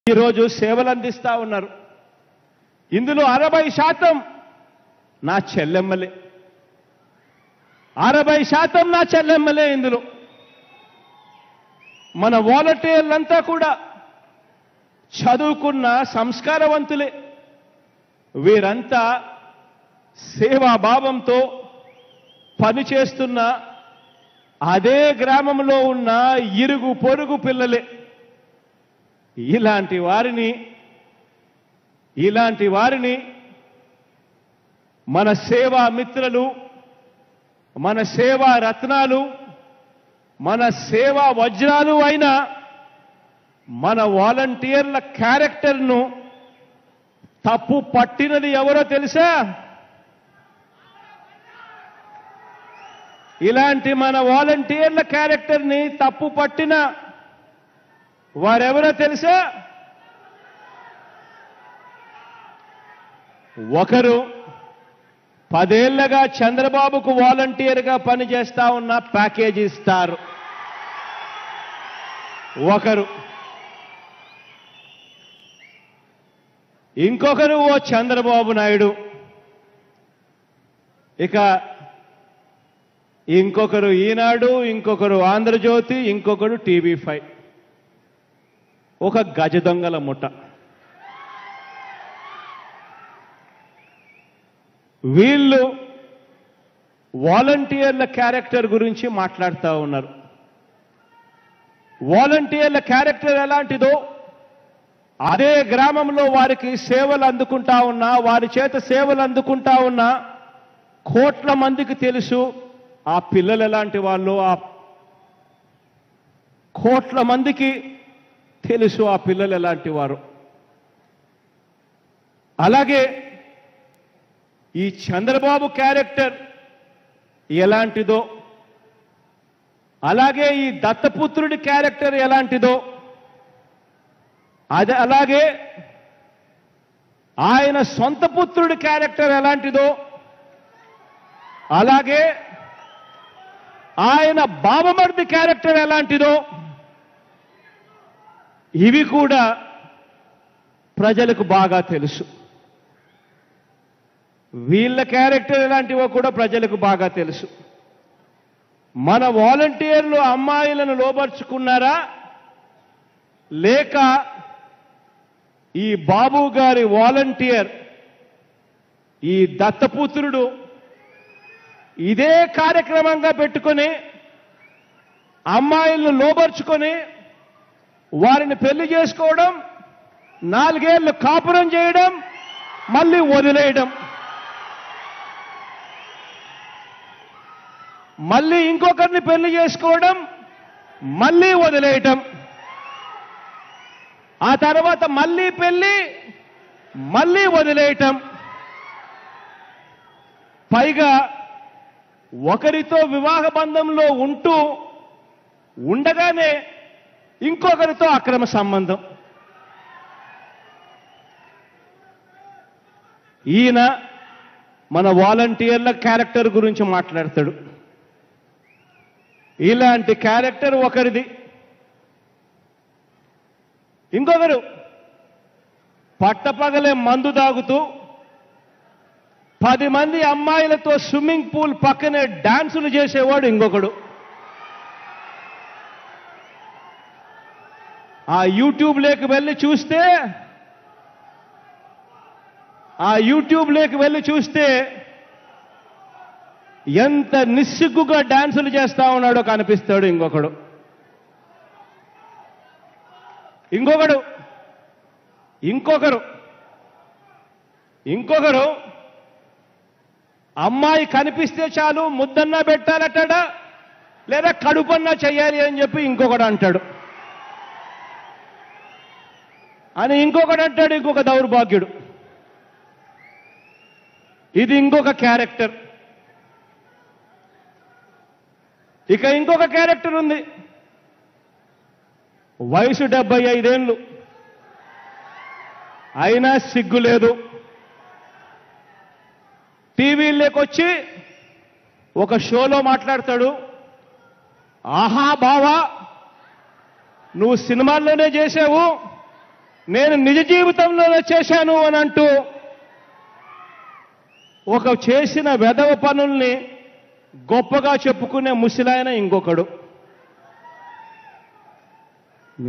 ఈరోజు సేవలు అందిస్తా ఉన్నారు ఇందులో అరవై శాతం నా చెల్లెమ్మలే అరవై శాతం నా చెల్లెమ్మలే ఇందులో మన వాలంటీర్లంతా కూడా చదువుకున్న సంస్కారవంతులే వీరంతా సేవాభావంతో పనిచేస్తున్న అదే గ్రామంలో ఉన్న ఇరుగు పొరుగు పిల్లలే ఇలాంటి వారిని ఇలాంటి వారిని మన సేవా మిత్రులు మన సేవా రత్నాలు మన సేవా వజ్రాలు అయిన మన వాలంటీర్ల క్యారెక్టర్ను తప్పు పట్టినది ఎవరో తెలుసా ఇలాంటి మన వాలంటీర్ల క్యారెక్టర్ని తప్పు పట్టిన వారెవరో తెలుసా ఒకరు పదేళ్లగా చంద్రబాబుకు వాలంటీర్గా పనిచేస్తా ఉన్న ప్యాకేజీ ఇస్తారు ఒకరు ఇంకొకరు ఓ చంద్రబాబు నాయుడు ఇక ఇంకొకరు ఈనాడు ఇంకొకరు ఆంధ్రజ్యోతి ఇంకొకరు టీవీ ఫైవ్ ఒక గజ దొంగల ముఠ వీళ్ళు వాలంటీర్ల క్యారెక్టర్ గురించి మాట్లాడుతూ ఉన్నారు వాలంటీర్ల క్యారెక్టర్ ఎలాంటిదో అదే గ్రామంలో వారికి సేవలు అందుకుంటా ఉన్నా వారి చేత సేవలు అందుకుంటా ఉన్నా కోట్ల మందికి తెలుసు ఆ పిల్లలు ఎలాంటి వాళ్ళు ఆ కోట్ల మందికి తెలుసు ఆ పిల్లలు ఎలాంటి వారు అలాగే ఈ చంద్రబాబు క్యారెక్టర్ ఎలాంటిదో అలాగే ఈ దత్తపుత్రుడి క్యారెక్టర్ ఎలాంటిదో అదే అలాగే ఆయన సొంత పుత్రుడి క్యారెక్టర్ ఎలాంటిదో అలాగే ఆయన బాబమర్ది క్యారెక్టర్ ఎలాంటిదో ఇవి కూడా ప్రజలకు బాగా తెలుసు వీళ్ళ క్యారెక్టర్ ఎలాంటివో కూడా ప్రజలకు బాగా తెలుసు మన వాలంటీర్లు అమ్మాయిలను లోబర్చుకున్నారా లేక ఈ బాబు గారి వాలంటీర్ ఈ దత్తపుత్రుడు ఇదే కార్యక్రమంగా పెట్టుకొని అమ్మాయిలను లోబర్చుకొని వారిని పెళ్లి చేసుకోవడం నాలుగేళ్లు కాపురం చేయడం మళ్ళీ వదిలేయడం మళ్ళీ ఇంకొకరిని పెళ్లి చేసుకోవడం మళ్ళీ వదిలేయటం ఆ తర్వాత మళ్ళీ పెళ్లి మళ్ళీ వదిలేయటం పైగా ఒకరితో వివాహ బంధంలో ఉంటూ ఉండగానే ఇంకొకరితో అక్రమ సంబంధం ఈయన మన వాలంటీర్ల క్యారెక్టర్ గురించి మాట్లాడతాడు ఇలాంటి క్యారెక్టర్ ఒకరిది ఇంకొకరు పట్టపగలే మందు తాగుతూ పది మంది అమ్మాయిలతో స్విమ్మింగ్ పూల్ పక్కనే డాన్సులు చేసేవాడు ఇంకొకడు ఆ యూట్యూబ్లోకి వెళ్ళి చూస్తే ఆ యూట్యూబ్లోకి వెళ్ళి చూస్తే ఎంత నిస్సిగ్గుగా డాన్సులు చేస్తా ఉన్నాడో కనిపిస్తాడు ఇంకొకడు ఇంకొకడు ఇంకొకరు ఇంకొకరు అమ్మాయి కనిపిస్తే చాలు ముద్దన్నా పెట్టాలటాడా లేదా కడుపన్నా చెయ్యాలి అని చెప్పి ఇంకొకడు అంటాడు అని ఇంకొకడు అంటాడు ఇంకొక దౌర్భాగ్యుడు ఇది ఇంకొక క్యారెక్టర్ ఇక ఇంకొక క్యారెక్టర్ ఉంది వయసు డెబ్బై ఐదేళ్ళు అయినా సిగ్గు లేదు టీవీలోకి ఒక షోలో మాట్లాడతాడు ఆహా బావా నువ్వు సినిమాల్లోనే చేసావు నేను నిజ జీవితంలోనే చేశాను అని అంటూ ఒక చేసిన వెధవ పనుల్ని గొప్పగా చెప్పుకునే ముసిలాయన ఇంకొకడు